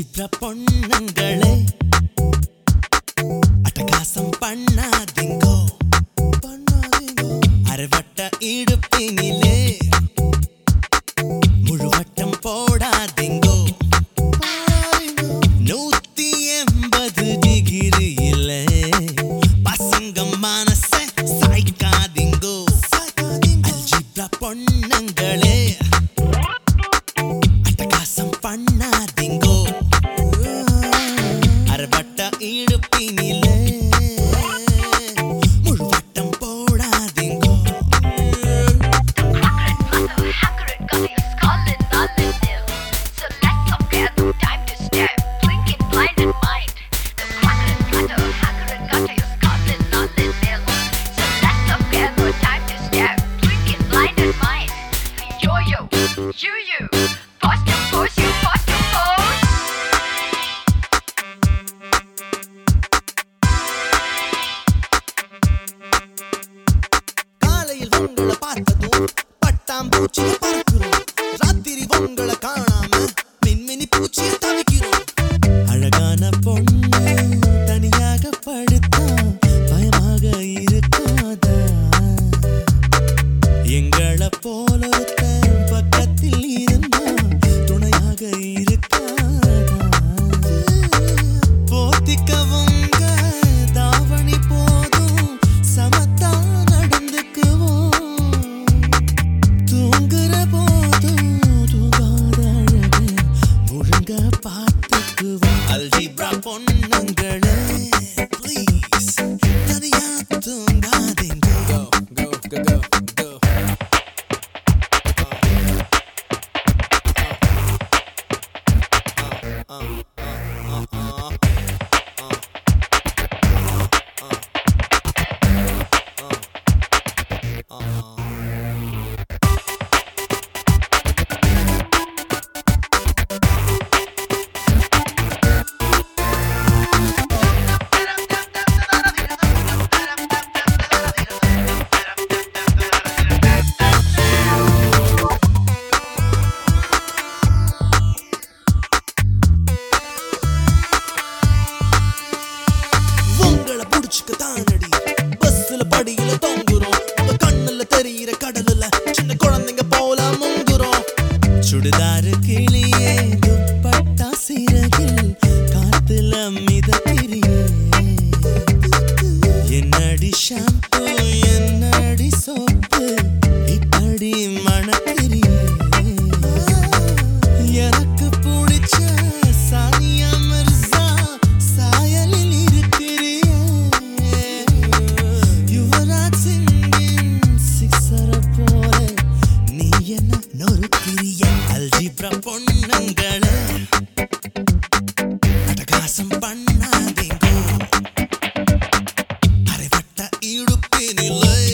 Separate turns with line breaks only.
Algebra பொண்ணுங்களே அட்டகாசம் பண்ணாதீங்கோ பண்ணாதீங்கோ அரைவட்ட இடுப்பினிலே முழுவட்டம் போடாதீங்கோ நூத்தி எண்பது டிகிரியிலே பசங்க மனச சாய்க்காதீங்கோ அல்ஜிப்ரா பொண்ணுங்களே அட்டகாசம் பண்ணாதீங்கோ அரைவட்ட இடுப்பினிலே முழுவட்டம் போடாதீங்கோ
You, you, post your post, you post your post.
காலையில் உங்களை பார்த்ததும் பட்டாம்பூச்சிய பறக்கிறோம் ராத்திரி உங்களை காணாம மின்மினி பூச்சிய தவிக்கிறோம் அழகான பொண்ணு தனியாக படுத்தா பயமாக இருக்காதா எங்களை போல ஒருத்தன் பக்கத்தில் இருந்தா துணையாக இருக்காதா போத்திக்கவுங்க தாவணி போதும் சமத்தா நடந்துக்குவோம் தூங்குற போதும் தூங்காத அழகு ஒழுங்க பார்த்துக்குவோம் அல்ஜிப்ரா பொண்ணுங்களே ப்ளீஸ் தனியா தூங்காதீங்க
Go, go, go, go, go.
உங்களை புடிச்சுக்க தானடி பஸ்ல படியில தொங்குறோம் உங்க கண்ணுல தெரியிற கடலுல சின்ன குழந்தைங்க போல முங்குறோம் சுடுதாரு கிளியே துப்பட்டா சிறகில் காத்துல மிதக்கிறியே என்னடி ஷாம்பு என்னடி சோப்பு இப்படி மணக்கிறியே எனக்கு பிடிச்ச சானியா மிர்சா சாயலில் இருக்கிறியே யுவராஜ் சிங்கின் சிக்ஸர போல நீ என்ன நொறுக்கிறிய அல்ஜிப்ரா பொண்ணுங்களே அட்டகாசம் பண்ணாதீங்கோ அரைவட்ட இடுப்பினில்லை